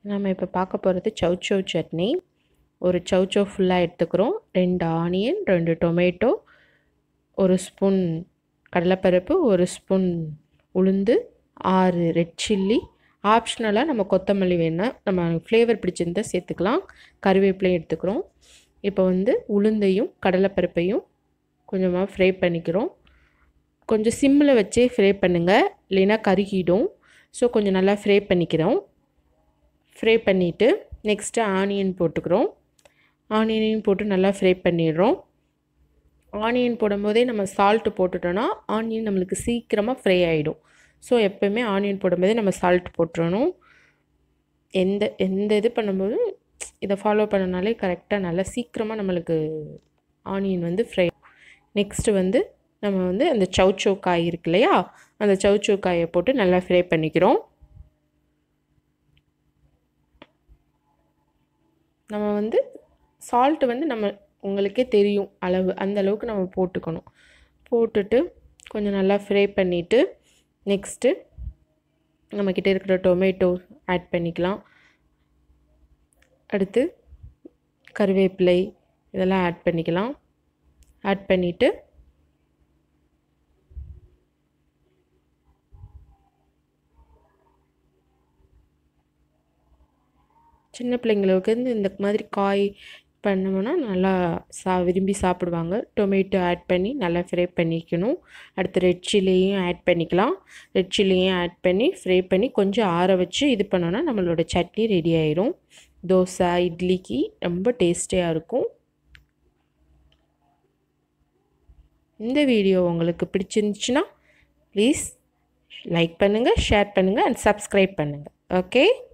நம்ம இப்போ பார்க்க போகிறது சௌச்சௌ சட்னி ஒரு சௌச்சௌ ஃபுல்லாக எடுத்துக்கிறோம் ரெண்டு ஆனியன் ரெண்டு டொமேட்டோ ஒரு ஸ்பூன் கடலைப்பருப்பு ஒரு ஸ்பூன் உளுந்து ஆறு ரெட் சில்லி ஆப்ஷனலாக நம்ம கொத்தமல்லி வேணால் நம்ம ஃப்ளேவர் பிடிச்சிருந்தா சேர்த்துக்கலாம் கருவேப்பிலையும் எடுத்துக்கிறோம் இப்போ வந்து உளுந்தையும் கடலைப்பருப்பையும் கொஞ்சமாக ஃப்ரை பண்ணிக்கிறோம் கொஞ்சம் சிம்மில் வச்சே ஃப்ரை பண்ணுங்கள் இல்லைன்னா கருகிடும் ஸோ கொஞ்சம் நல்லா ஃப்ரை பண்ணிக்கிறோம் ஃப்ரை பண்ணிவிட்டு நெக்ஸ்ட்டு ஆனியன் போட்டுக்கிறோம் ஆனியனையும் போட்டு நல்லா ஃப்ரை பண்ணிடுறோம் ஆனியன் போடும்போதே நம்ம சால்ட்டு போட்டுட்டோன்னா ஆனியன் நம்மளுக்கு சீக்கிரமாக ஃப்ரை ஆகிடும் ஸோ எப்போயுமே ஆனியன் போடும்போதே நம்ம சால்ட் போட்டுறணும் எந்த எந்த இது பண்ணும்போதும் இதை ஃபாலோ பண்ணனாலே கரெக்டாக நல்லா சீக்கிரமாக நம்மளுக்கு ஆனியன் வந்து ஃப்ரை நெக்ஸ்ட்டு வந்து நம்ம வந்து அந்த சௌச்சௌ காய் இருக்கு இல்லையா அந்த சௌச்சௌ காயை போட்டு நல்லா ஃப்ரை பண்ணிக்கிறோம் நம்ம வந்து சால்ட்டு வந்து நம்ம உங்களுக்கே தெரியும் அளவு அந்த அளவுக்கு நம்ம போட்டுக்கணும் போட்டுட்டு கொஞ்சம் நல்லா ஃப்ரை பண்ணிவிட்டு நெக்ஸ்ட்டு நம்மக்கிட்ட இருக்கிற டொமேட்டோ ஆட் பண்ணிக்கலாம் அடுத்து கருவேப்பிலை இதெல்லாம் ஆட் பண்ணிக்கலாம் ஆட் பண்ணிவிட்டு சின்ன பிள்ளைங்களுக்கு வந்து இந்த மாதிரி காய் பண்ணோம்னா நல்லா சா விரும்பி சாப்பிடுவாங்க டொமேட்டோ ஆட் பண்ணி நல்லா ஃப்ரை பண்ணிக்கணும் அடுத்து ரெட் சில்லியும் ஆட் பண்ணிக்கலாம் ரெட் சில்லியும் ஆட் பண்ணி ஃப்ரை பண்ணி கொஞ்சம் ஆற வச்சு இது பண்ணோன்னா நம்மளோட சட்னி ரெடி ஆயிரும் தோசை இட்லிக்கு ரொம்ப டேஸ்டியாக இருக்கும் இந்த வீடியோ உங்களுக்கு பிடிச்சிருந்துச்சுன்னா ப்ளீஸ் லைக் பண்ணுங்கள் ஷேர் பண்ணுங்கள் அண்ட் சப்ஸ்கிரைப் பண்ணுங்கள் ஓகே